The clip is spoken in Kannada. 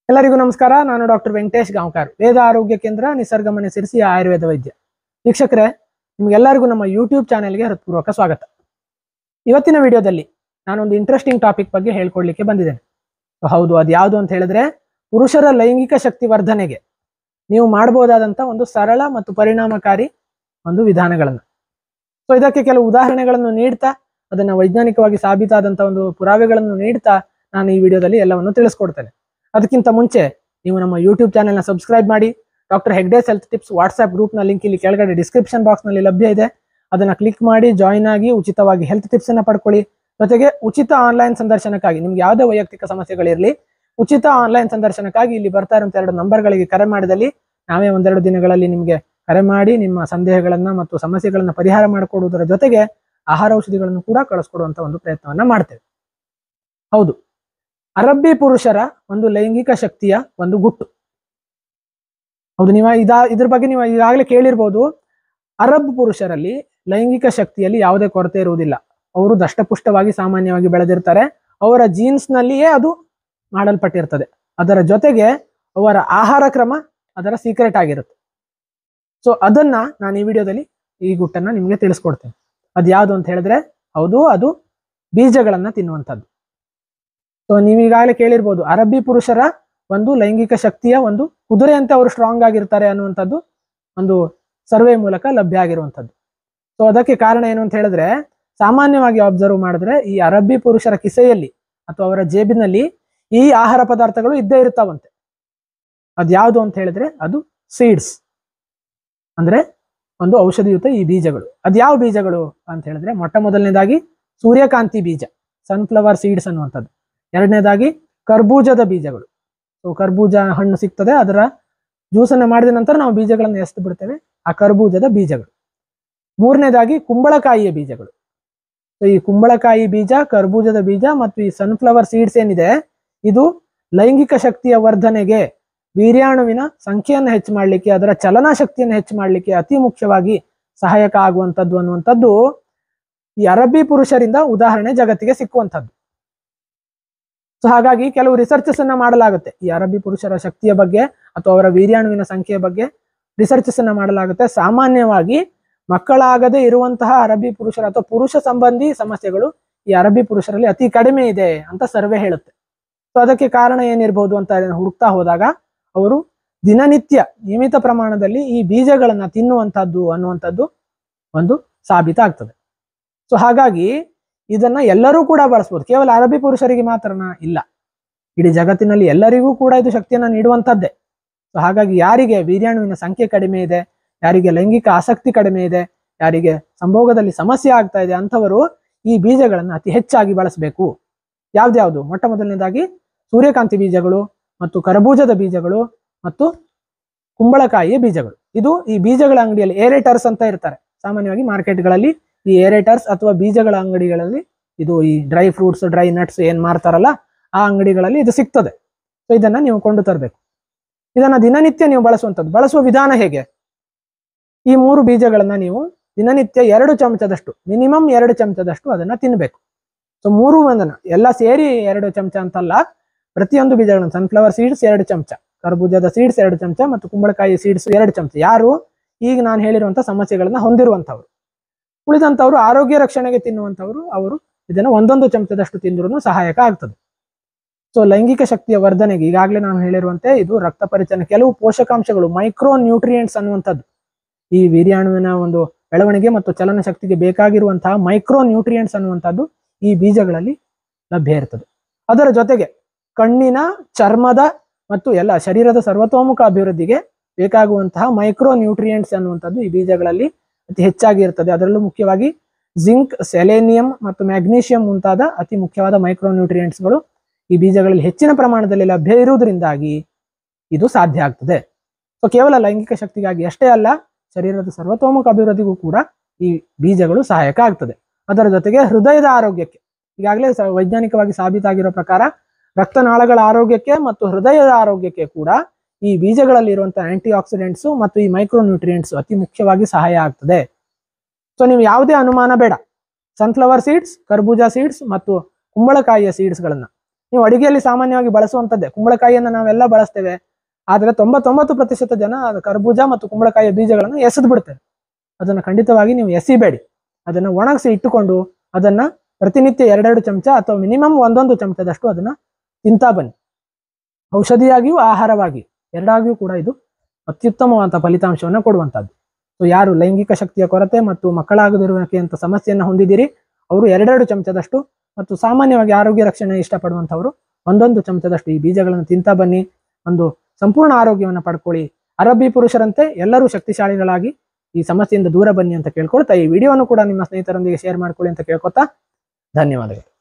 ಎಲ್ಲರಿಗೂ ನಮಸ್ಕಾರ ನಾನು ಡಾಕ್ಟರ್ ವೆಂಕಟೇಶ್ ಗಾಂವ್ಕರ್ ವೇದ ಆರೋಗ್ಯ ಕೇಂದ್ರ ನಿಸರ್ಗ ಮನೆ ಸಿರಿಸಿ ಆಯುರ್ವೇದ ವೈದ್ಯ ವೀಕ್ಷಕರೇ ನಿಮ್ಗೆಲ್ಲರಿಗೂ ನಮ್ಮ ಯೂಟ್ಯೂಬ್ ಚಾನೆಲ್ಗೆ ಹೃತ್ಪೂರ್ವಕ ಸ್ವಾಗತ ಇವತ್ತಿನ ವಿಡಿಯೋದಲ್ಲಿ ನಾನೊಂದು ಇಂಟ್ರೆಸ್ಟಿಂಗ್ ಟಾಪಿಕ್ ಬಗ್ಗೆ ಹೇಳ್ಕೊಡ್ಲಿಕ್ಕೆ ಬಂದಿದ್ದೇನೆ So ಹೌದು ಅದು ಯಾವುದು ಅಂತ ಹೇಳಿದ್ರೆ ಪುರುಷರ ಲೈಂಗಿಕ ಶಕ್ತಿ ವರ್ಧನೆಗೆ ನೀವು ಮಾಡಬಹುದಾದಂತ ಒಂದು ಸರಳ ಮತ್ತು ಪರಿಣಾಮಕಾರಿ ಒಂದು ವಿಧಾನಗಳನ್ನು ಸೊ ಇದಕ್ಕೆ ಕೆಲವು ಉದಾಹರಣೆಗಳನ್ನು ನೀಡ್ತಾ ಅದನ್ನ ವೈಜ್ಞಾನಿಕವಾಗಿ ಸಾಬೀತಾದಂತ ಒಂದು ಪುರಾವೆಗಳನ್ನು ನೀಡ್ತಾ ನಾನು ಈ ವಿಡಿಯೋದಲ್ಲಿ ಎಲ್ಲವನ್ನು ತಿಳಿಸ್ಕೊಡ್ತೇನೆ ಅದಕ್ಕಿಂತ ಮುಂಚೆ ನೀವು ನಮ್ಮ ಯೂಟ್ಯೂಬ್ ಚಾನೆಲ್ನ ಸಬ್ಸ್ಕ್ರೈಬ್ ಮಾಡಿ doctor Hegde's health tips WhatsApp ಗ್ರೂಪ್ನ ಲಿಂಕ್ ಇಲ್ಲಿ ಕೆಳಗಡೆ ಡಿಸ್ಕ್ರಿಪ್ಷನ್ ಬಾಕ್ಸ್ನಲ್ಲಿ ಲಭ್ಯ ಇದೆ ಅದನ್ನ ಕ್ಲಿಕ್ ಮಾಡಿ ಜಾಯಿನ್ ಆಗಿ ಉಚಿತವಾಗಿ ಹೆಲ್ತ್ ಟಿಪ್ಸ್ ಅನ್ನ ಪಡ್ಕೊಳ್ಳಿ ಜೊತೆಗೆ ಉಚಿತ ಆನ್ಲೈನ್ ಸಂದರ್ಶನಕ್ಕಾಗಿ ನಿಮ್ಗೆ ಯಾವುದೇ ವೈಯಕ್ತಿಕ ಸಮಸ್ಯೆಗಳಿರಲಿ ಉಚಿತ ಆನ್ಲೈನ್ ಸಂದರ್ಶನಕ್ಕಾಗಿ ಇಲ್ಲಿ ಬರ್ತಾ ಇರುವಂತ ಎರಡು ನಂಬರ್ಗಳಿಗೆ ಕರೆ ಮಾಡಿದಲ್ಲಿ ನಾವೇ ಒಂದೆರಡು ದಿನಗಳಲ್ಲಿ ನಿಮಗೆ ಕರೆ ಮಾಡಿ ನಿಮ್ಮ ಸಂದೇಹಗಳನ್ನ ಮತ್ತು ಸಮಸ್ಯೆಗಳನ್ನ ಪರಿಹಾರ ಮಾಡಿಕೊಡುವುದರ ಜೊತೆಗೆ ಆಹಾರ ಔಷಧಿಗಳನ್ನು ಕೂಡ ಕಳಿಸ್ಕೊಡುವಂತ ಒಂದು ಪ್ರಯತ್ನವನ್ನ ಮಾಡ್ತೇವೆ ಹೌದು ಅರಬ್ಬಿ ಪುರುಷರ ಒಂದು ಲೈಂಗಿಕ ಶಕ್ತಿಯ ಒಂದು ಗುಟ್ಟು ಹೌದು ನೀವು ಇದಾ ಇದ್ರ ಬಗ್ಗೆ ನೀವು ಈಗಾಗಲೇ ಕೇಳಿರ್ಬೋದು ಅರಬ್ ಪುರುಷರಲ್ಲಿ ಲೈಂಗಿಕ ಶಕ್ತಿಯಲ್ಲಿ ಯಾವುದೇ ಕೊರತೆ ಇರುವುದಿಲ್ಲ ಅವರು ದಷ್ಟಪುಷ್ಟವಾಗಿ ಸಾಮಾನ್ಯವಾಗಿ ಬೆಳೆದಿರ್ತಾರೆ ಅವರ ಜೀನ್ಸ್ ನಲ್ಲಿಯೇ ಅದು ಮಾಡಲ್ಪಟ್ಟಿರ್ತದೆ ಅದರ ಜೊತೆಗೆ ಅವರ ಆಹಾರ ಕ್ರಮ ಅದರ ಸೀಕ್ರೆಟ್ ಆಗಿರುತ್ತೆ ಸೊ ಅದನ್ನ ನಾನು ಈ ವಿಡಿಯೋದಲ್ಲಿ ಈ ಗುಟ್ಟನ್ನ ನಿಮಗೆ ತಿಳಿಸ್ಕೊಡ್ತೇನೆ ಅದು ಯಾವುದು ಅಂತ ಹೇಳಿದ್ರೆ ಹೌದು ಅದು ಬೀಜಗಳನ್ನ ತಿನ್ನುವಂಥದ್ದು ಸೊ ನೀವು ಈಗಾಗಲೇ ಕೇಳಿರ್ಬೋದು ಅರಬ್ಬಿ ಪುರುಷರ ಒಂದು ಲೈಂಗಿಕ ಶಕ್ತಿಯ ಒಂದು ಕುದುರೆಯಂತೆ ಅವರು ಸ್ಟ್ರಾಂಗ್ ಆಗಿರ್ತಾರೆ ಅನ್ನುವಂಥದ್ದು ಒಂದು ಸರ್ವೆ ಮೂಲಕ ಲಭ್ಯ ಆಗಿರುವಂಥದ್ದು ಸೊ ಅದಕ್ಕೆ ಕಾರಣ ಏನು ಅಂತ ಹೇಳಿದ್ರೆ ಸಾಮಾನ್ಯವಾಗಿ ಅಬ್ಸರ್ವ್ ಮಾಡಿದ್ರೆ ಈ ಅರಬ್ಬಿ ಪುರುಷರ ಕಿಸೆಯಲ್ಲಿ ಅಥವಾ ಅವರ ಜೇಬಿನಲ್ಲಿ ಈ ಆಹಾರ ಪದಾರ್ಥಗಳು ಇದ್ದೇ ಇರ್ತಾವಂತೆ ಅದ್ಯಾವುದು ಅಂತ ಹೇಳಿದ್ರೆ ಅದು ಸೀಡ್ಸ್ ಅಂದ್ರೆ ಒಂದು ಔಷಧಿಯುತ ಈ ಬೀಜಗಳು ಅದ್ಯಾವ ಬೀಜಗಳು ಅಂತ ಹೇಳಿದ್ರೆ ಮೊಟ್ಟ ಮೊದಲನೇದಾಗಿ ಸೂರ್ಯಕಾಂತಿ ಬೀಜ ಸನ್ಫ್ಲವರ್ ಸೀಡ್ಸ್ ಅನ್ನುವಂಥದ್ದು ಎರಡನೇದಾಗಿ ಕರ್ಬೂಜದ ಬೀಜಗಳು ಸೊ ಕರ್ಬೂಜ ಹಣ್ಣು ಸಿಗ್ತದೆ ಅದರ ಜ್ಯೂಸನ್ನು ಮಾಡಿದ ನಂತರ ನಾವು ಬೀಜಗಳನ್ನು ಎಸ್ದು ಬಿಡ್ತೇವೆ ಆ ಕರ್ಬೂಜದ ಬೀಜಗಳು ಮೂರನೇದಾಗಿ ಕುಂಬಳಕಾಯಿಯ ಬೀಜಗಳು ಸೊ ಈ ಕುಂಬಳಕಾಯಿ ಬೀಜ ಕರ್ಬೂಜದ ಬೀಜ ಮತ್ತು ಈ ಸನ್ಫ್ಲವರ್ ಸೀಡ್ಸ್ ಏನಿದೆ ಇದು ಲೈಂಗಿಕ ಶಕ್ತಿಯ ವರ್ಧನೆಗೆ ವೀರ್ಯಾಣುವಿನ ಸಂಖ್ಯೆಯನ್ನು ಹೆಚ್ಚು ಮಾಡಲಿಕ್ಕೆ ಅದರ ಚಲನಾ ಶಕ್ತಿಯನ್ನು ಹೆಚ್ಚು ಮಾಡಲಿಕ್ಕೆ ಅತಿ ಮುಖ್ಯವಾಗಿ ಸಹಾಯಕ ಆಗುವಂಥದ್ದು ಅನ್ನುವಂಥದ್ದು ಈ ಅರಬ್ಬಿ ಪುರುಷರಿಂದ ಉದಾಹರಣೆ ಜಗತ್ತಿಗೆ ಸಿಕ್ಕುವಂಥದ್ದು ಸೊ ಹಾಗಾಗಿ ಕೆಲವು ರಿಸರ್ಚಸ್ ಅನ್ನ ಮಾಡಲಾಗುತ್ತೆ ಈ ಅರಬ್ಬಿ ಪುರುಷರ ಶಕ್ತಿಯ ಬಗ್ಗೆ ಅಥವಾ ಅವರ ವೀರ್ಯಾಣುವಿನ ಸಂಖ್ಯೆಯ ಬಗ್ಗೆ ರಿಸರ್ಚಸ್ ಅನ್ನ ಮಾಡಲಾಗುತ್ತೆ ಸಾಮಾನ್ಯವಾಗಿ ಮಕ್ಕಳಾಗದೆ ಇರುವಂತಹ ಅರಬ್ಬಿ ಪುರುಷರ ಅಥವಾ ಪುರುಷ ಸಂಬಂಧಿ ಸಮಸ್ಯೆಗಳು ಈ ಅರಬ್ಬಿ ಪುರುಷರಲ್ಲಿ ಅತಿ ಕಡಿಮೆ ಇದೆ ಅಂತ ಸರ್ವೆ ಹೇಳುತ್ತೆ ಸೊ ಅದಕ್ಕೆ ಕಾರಣ ಏನಿರ್ಬೋದು ಅಂತ ಅದನ್ನ ಹುಡುಕ್ತಾ ಹೋದಾಗ ಅವರು ದಿನನಿತ್ಯ ನಿಯಮಿತ ಪ್ರಮಾಣದಲ್ಲಿ ಈ ಬೀಜಗಳನ್ನ ತಿನ್ನುವಂತಹದ್ದು ಅನ್ನುವಂಥದ್ದು ಒಂದು ಸಾಬೀತಾಗ್ತದೆ ಸೊ ಹಾಗಾಗಿ ಇದನ್ನ ಎಲ್ಲರೂ ಕೂಡ ಬಳಸ್ಬೋದು ಕೇವಲ ಅರಬ್ಬಿ ಪುರುಷರಿಗೆ ಮಾತ್ರನ ಇಲ್ಲ ಇಡೀ ಜಗತ್ತಿನಲ್ಲಿ ಎಲ್ಲರಿಗೂ ಕೂಡ ಇದು ಶಕ್ತಿಯನ್ನ ನೀಡುವಂತದ್ದೇ ಸೊ ಹಾಗಾಗಿ ಯಾರಿಗೆ ವೀರ್ಯಾಣುವಿನ ಸಂಖ್ಯೆ ಕಡಿಮೆ ಇದೆ ಯಾರಿಗೆ ಲೈಂಗಿಕ ಆಸಕ್ತಿ ಕಡಿಮೆ ಇದೆ ಯಾರಿಗೆ ಸಂಭೋಗದಲ್ಲಿ ಸಮಸ್ಯೆ ಆಗ್ತಾ ಇದೆ ಅಂಥವರು ಈ ಬೀಜಗಳನ್ನ ಅತಿ ಹೆಚ್ಚಾಗಿ ಬಳಸಬೇಕು ಯಾವ್ದ್ಯಾವ್ದು ಮೊಟ್ಟ ಮೊದಲನೇದಾಗಿ ಸೂರ್ಯಕಾಂತಿ ಬೀಜಗಳು ಮತ್ತು ಕರಬೂಜದ ಬೀಜಗಳು ಮತ್ತು ಕುಂಬಳಕಾಯಿಯ ಬೀಜಗಳು ಇದು ಈ ಬೀಜಗಳ ಅಂಗಡಿಯಲ್ಲಿ ಏರೇಟರ್ಸ್ ಅಂತ ಇರ್ತಾರೆ ಸಾಮಾನ್ಯವಾಗಿ ಮಾರ್ಕೆಟ್ಗಳಲ್ಲಿ ಈ ಏರೇಟರ್ಸ್ ಅಥವಾ ಬೀಜಗಳ ಅಂಗಡಿಗಳಲ್ಲಿ ಇದು ಈ ಡ್ರೈ ಫ್ರೂಟ್ಸ್ ಡ್ರೈ ನಟ್ಸ್ ಏನ್ ಮಾರ್ತಾರಲ್ಲ ಆ ಅಂಗಡಿಗಳಲ್ಲಿ ಇದು ಸಿಗ್ತದೆ ಸೊ ಇದನ್ನ ನೀವು ಕೊಂಡು ತರಬೇಕು ಇದನ್ನ ದಿನನಿತ್ಯ ನೀವು ಬಳಸುವಂಥದ್ದು ಬಳಸುವ ವಿಧಾನ ಹೇಗೆ ಈ ಮೂರು ಬೀಜಗಳನ್ನ ನೀವು ದಿನನಿತ್ಯ ಎರಡು ಚಮಚದಷ್ಟು ಮಿನಿಮಮ್ ಎರಡು ಚಮಚದಷ್ಟು ಅದನ್ನ ತಿನ್ನಬೇಕು ಸೊ ಮೂರು ಒಂದನ್ನ ಎಲ್ಲ ಸೇರಿ ಎರಡು ಚಮಚ ಅಂತಲ್ಲ ಪ್ರತಿಯೊಂದು ಬೀಜಗಳನ್ನು ಸನ್ಫ್ಲವರ್ ಸೀಡ್ಸ್ ಎರಡು ಚಮಚ ಕರ್ಬೂಜದ ಸೀಡ್ಸ್ ಎರಡು ಚಮಚ ಮತ್ತು ಕುಂಬಳಕಾಯಿ ಸೀಡ್ಸ್ ಎರಡು ಚಮಚ ಯಾರು ಈಗ ನಾನು ಹೇಳಿರುವಂತಹ ಸಮಸ್ಯೆಗಳನ್ನ ಹೊಂದಿರುವಂತವ್ರು ಉಳಿದಂತವ್ರು ಆರೋಗ್ಯ ರಕ್ಷಣೆಗೆ ತಿನ್ನುವಂತವ್ರು ಅವರು ಇದನ್ನು ಒಂದೊಂದು ಚಮಚದಷ್ಟು ತಿಂದ್ರೂ ಸಹಾಯಕ ಆಗ್ತದೆ ಸೊ ಲೈಂಗಿಕ ಶಕ್ತಿಯ ವರ್ಧನೆಗೆ ಈಗಾಗಲೇ ನಾನು ಹೇಳಿರುವಂತೆ ಇದು ರಕ್ತ ಪರಿಚಲನೆ ಕೆಲವು ಪೋಷಕಾಂಶಗಳು ಮೈಕ್ರೋ ನ್ಯೂಟ್ರಿಯೆಂಟ್ಸ್ ಅನ್ನುವಂಥದ್ದು ಈ ವೀರ್ಯಾಣುವಿನ ಒಂದು ಬೆಳವಣಿಗೆ ಮತ್ತು ಚಲನ ಶಕ್ತಿಗೆ ಬೇಕಾಗಿರುವಂತಹ ಮೈಕ್ರೋ ನ್ಯೂಟ್ರಿಯೆಂಟ್ಸ್ ಅನ್ನುವಂಥದ್ದು ಈ ಬೀಜಗಳಲ್ಲಿ ಲಭ್ಯ ಇರ್ತದೆ ಅದರ ಜೊತೆಗೆ ಕಣ್ಣಿನ ಚರ್ಮದ ಮತ್ತು ಎಲ್ಲ ಶರೀರದ ಸರ್ವತೋಮುಖ ಅಭಿವೃದ್ಧಿಗೆ ಬೇಕಾಗುವಂತಹ ಮೈಕ್ರೋ ನ್ಯೂಟ್ರಿಯೆಂಟ್ಸ್ ಅನ್ನುವಂಥದ್ದು ಈ ಬೀಜಗಳಲ್ಲಿ ಅತಿ ಹೆಚ್ಚಾಗಿ ಇರ್ತದೆ ಅದರಲ್ಲೂ ಮುಖ್ಯವಾಗಿ ಜಿಂಕ್ ಸೆಲೆನಿಯಂ ಮತ್ತು ಮ್ಯಾಗ್ನೀಷಿಯಂ ಮುಂತಾದ ಅತಿ ಮುಖ್ಯವಾದ ಮೈಕ್ರೋ ನ್ಯೂಟ್ರಿಯೆಂಟ್ಸ್ಗಳು ಈ ಬೀಜಗಳಲ್ಲಿ ಹೆಚ್ಚಿನ ಪ್ರಮಾಣದಲ್ಲಿ ಲಭ್ಯ ಇರುವುದರಿಂದಾಗಿ ಇದು ಸಾಧ್ಯ ಆಗ್ತದೆ ಸೊ ಕೇವಲ ಲೈಂಗಿಕ ಶಕ್ತಿಗಾಗಿ ಅಷ್ಟೇ ಅಲ್ಲ ಶರೀರದ ಸರ್ವತೋಮುಖ ಅಭಿವೃದ್ಧಿಗೂ ಕೂಡ ಈ ಬೀಜಗಳು ಸಹಾಯಕ ಆಗ್ತದೆ ಅದರ ಜೊತೆಗೆ ಹೃದಯದ ಆರೋಗ್ಯಕ್ಕೆ ಈಗಾಗಲೇ ಸ- ವೈಜ್ಞಾನಿಕವಾಗಿ ಸಾಬೀತಾಗಿರೋ ಪ್ರಕಾರ ರಕ್ತನಾಳಗಳ ಆರೋಗ್ಯಕ್ಕೆ ಮತ್ತು ಹೃದಯದ ಆರೋಗ್ಯಕ್ಕೆ ಕೂಡ ಈ ಬೀಜಗಳಲ್ಲಿ ಇರುವಂತಹ ಆಂಟಿ ಆಕ್ಸಿಡೆಂಟ್ಸ್ ಮತ್ತು ಈ ಮೈಕ್ರೋ ನ್ಯೂಟ್ರಿಯೆಂಟ್ಸ್ ಅತಿ ಮುಖ್ಯವಾಗಿ ಸಹಾಯ ಆಗ್ತದೆ ಸೊ ನೀವು ಯಾವುದೇ ಅನುಮಾನ ಬೇಡ ಸನ್ಫ್ಲವರ್ ಸೀಡ್ಸ್ ಕರ್ಬೂಜಾ ಸೀಡ್ಸ್ ಮತ್ತು ಕುಂಬಳಕಾಯಿಯ ಸೀಡ್ಸ್ಗಳನ್ನ ನೀವು ಅಡಿಗೆಯಲ್ಲಿ ಸಾಮಾನ್ಯವಾಗಿ ಬಳಸುವಂತದ್ದೇ ಕುಂಬಳಕಾಯಿಯನ್ನು ನಾವೆಲ್ಲ ಬಳಸ್ತೇವೆ ಆದ್ರೆ ತೊಂಬತ್ತೊಂಬತ್ತು ಪ್ರತಿಶತ ಜನ ಅದು ಕರ್ಬೂಜ ಮತ್ತು ಕುಂಬಳಕಾಯಿಯ ಬೀಜಗಳನ್ನು ಎಸೆದು ಬಿಡ್ತೇವೆ ಅದನ್ನ ಖಂಡಿತವಾಗಿ ನೀವು ಎಸಿಬೇಡಿ ಅದನ್ನ ಒಣಗಿಸಿ ಇಟ್ಟುಕೊಂಡು ಅದನ್ನ ಪ್ರತಿನಿತ್ಯ ಎರಡೆರಡು ಚಮಚ ಅಥವಾ ಮಿನಿಮಮ್ ಒಂದೊಂದು ಚಮಚದಷ್ಟು ಅದನ್ನ ತಿಂತಾ ಬನ್ನಿ ಔಷಧಿಯಾಗಿಯೂ ಆಹಾರವಾಗಿಯೂ ಎರಡಾಗಿಯೂ ಕೂಡ ಇದು ಅತ್ಯುತ್ತಮವಾದ ಫಲಿತಾಂಶವನ್ನು ಕೊಡುವಂತದ್ದು ಸೊ ಯಾರು ಲೈಂಗಿಕ ಶಕ್ತಿಯ ಕೊರತೆ ಮತ್ತು ಮಕ್ಕಳಾಗದಿರುವಿಕೆ ಅಂತ ಸಮಸ್ಯೆಯನ್ನು ಹೊಂದಿದ್ದೀರಿ ಅವರು ಎರಡೆರಡು ಚಮಚದಷ್ಟು ಮತ್ತು ಸಾಮಾನ್ಯವಾಗಿ ಆರೋಗ್ಯ ರಕ್ಷಣೆ ಇಷ್ಟಪಡುವಂಥವರು ಒಂದೊಂದು ಚಮಚದಷ್ಟು ಈ ಬೀಜಗಳನ್ನು ತಿಂತಾ ಬನ್ನಿ ಒಂದು ಸಂಪೂರ್ಣ ಆರೋಗ್ಯವನ್ನು ಪಡ್ಕೊಳ್ಳಿ ಅರಬ್ಬಿ ಪುರುಷರಂತೆ ಎಲ್ಲರೂ ಶಕ್ತಿಶಾಲಿಗಳಾಗಿ ಈ ಸಮಸ್ಯೆಯಿಂದ ದೂರ ಬನ್ನಿ ಅಂತ ಕೇಳ್ಕೊಳ್ತಾ ಈ ವಿಡಿಯೋವನ್ನು ಕೂಡ ನಿಮ್ಮ ಸ್ನೇಹಿತರೊಂದಿಗೆ ಶೇರ್ ಮಾಡ್ಕೊಳ್ಳಿ ಅಂತ ಕೇಳ್ಕೊತಾ ಧನ್ಯವಾದಗಳು